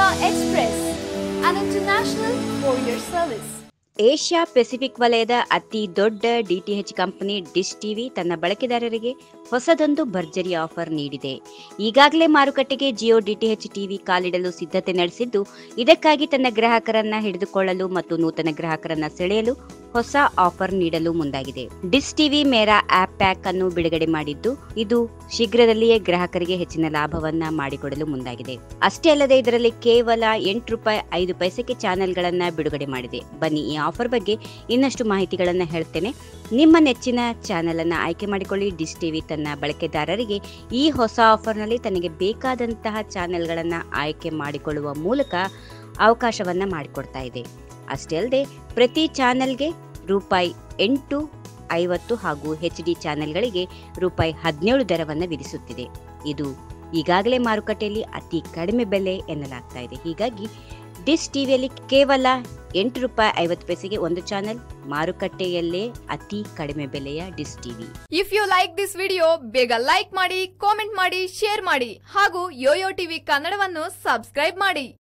Express, an international courier service. Asia Pacific ವಲಯದ ಅತಿ ದೊಡ್ಡ ಡಿಟಿಎಚ್ ಕಂಪನಿ ಡಿಶ್ ಟಿವಿ ತನ್ನ ಬಳಕೆದಾರರಿಗೆ ಹೊಸದೊಂದು ಭರ್ಜರಿ ಆಫರ್ ನೀಡಿದೆ ಈಗಾಗಲೇ ಮಾರುಕಟ್ಟೆಗೆ ಜಿಯೋ ಡಿಟಿಎಚ್ ಟಿವಿ ಕಾಲಿಡಲು ಸಿದ್ಧತೆ ನಡೆಸಿದ್ದು ಇದಕ್ಕಾಗಿ ತನ್ನ ಗ್ರಾಹಕರನ್ನ ಹಿಡಿದುಕೊಳ್ಳಲು ಮತ್ತು ನೂತನ ಗ್ರಾಹಕರನ್ನ ಸೆಳೆಯಲು ಹೊಸ ಆಫರ್ ನೀಡಲು ಮುಂದಾಗಿದೆ ಡಿಶ್ ಟಿವಿ ಮೇರಾ ಆಪ್ ಪ್ಯಾಕ್ ಅನ್ನು ಬಿಡುಗಡೆ ಮಾಡಿದ್ದು ಇದು ಶೀಘ್ರದಲ್ಲಿಯೇ ಗ್ರಾಹಕರಿಗೆ ಹೆಚ್ಚಿನ ಲಾಭವನ್ನ ಮಾಡಿಕೊಡಲು ಮುಂದಾಗಿದೆ ಅಷ್ಟೇ ಅಲ್ಲದೆ ಇದರಲ್ಲಿ ಕೇವಲ ಎಂಟು ರೂಪಾಯಿ ಐದು ಪೈಸೆಗೆ ಚಾನೆಲ್ಗಳನ್ನ ಬಿಡುಗಡೆ ಮಾಡಿದೆ ಬನ್ನಿ ಈ ಆಫರ್ ಬಗ್ಗೆ ಇನ್ನಷ್ಟು ಮಾಹಿತಿಗಳನ್ನ ಹೇಳ್ತೇನೆ ನಿಮ್ಮ ನೆಚ್ಚಿನ ಚಾನೆಲ್ ಅನ್ನ ಆಯ್ಕೆ ಮಾಡಿಕೊಳ್ಳಿ ಡಿಶ್ ಟಿವಿ ತನ್ನ ಬಳಕೆದಾರರಿಗೆ ಈ ಹೊಸ ಆಫರ್ನಲ್ಲಿ ತನಗೆ ಬೇಕಾದಂತಹ ಚಾನೆಲ್ಗಳನ್ನ ಆಯ್ಕೆ ಮಾಡಿಕೊಳ್ಳುವ ಮೂಲಕ ಅವಕಾಶವನ್ನ ಮಾಡಿಕೊಡ್ತಾ ಇದೆ ಅಷ್ಟೇ ಅಲ್ಲದೆ ಪ್ರತಿ ಚಾನೆಲ್ಗೆ ರೂಪಾಯಿ ಎಂಟು ಐವತ್ತು ಹಾಗೂ ಎಚ್ ಡಿ ಚಾನೆಲ್ಗಳಿಗೆ ರೂಪಾಯಿ ಹದಿನೇಳು ದರವನ್ನು ವಿಧಿಸುತ್ತಿದೆ ಇದು ಈಗಾಗಲೇ ಮಾರುಕಟ್ಟೆಯಲ್ಲಿ ಅತಿ ಕಡಿಮೆ ಬೆಲೆ ಎನ್ನಲಾಗ್ತಾ ಇದೆ ಹೀಗಾಗಿ ಡಿಶ್ ಟಿವಿಯಲ್ಲಿ ಕೇವಲ ಎಂಟು ರೂಪಾಯಿ ಐವತ್ತು ಪೈಸೆಗೆ ಒಂದು ಚಾನೆಲ್ ಮಾರುಕಟ್ಟೆಯಲ್ಲೇ ಅತಿ ಕಡಿಮೆ ಬೆಲೆಯ dish TV if you like this video ಬೇಗ ಲೈಕ್ ಮಾಡಿ ಕಾಮೆಂಟ್ ಮಾಡಿ ಶೇರ್ ಮಾಡಿ ಹಾಗೂ ಯೋಯೋ ಟಿವಿ ಕನ್ನಡವನ್ನು ಸಬ್ಸ್ಕ್ರೈಬ್ ಮಾಡಿ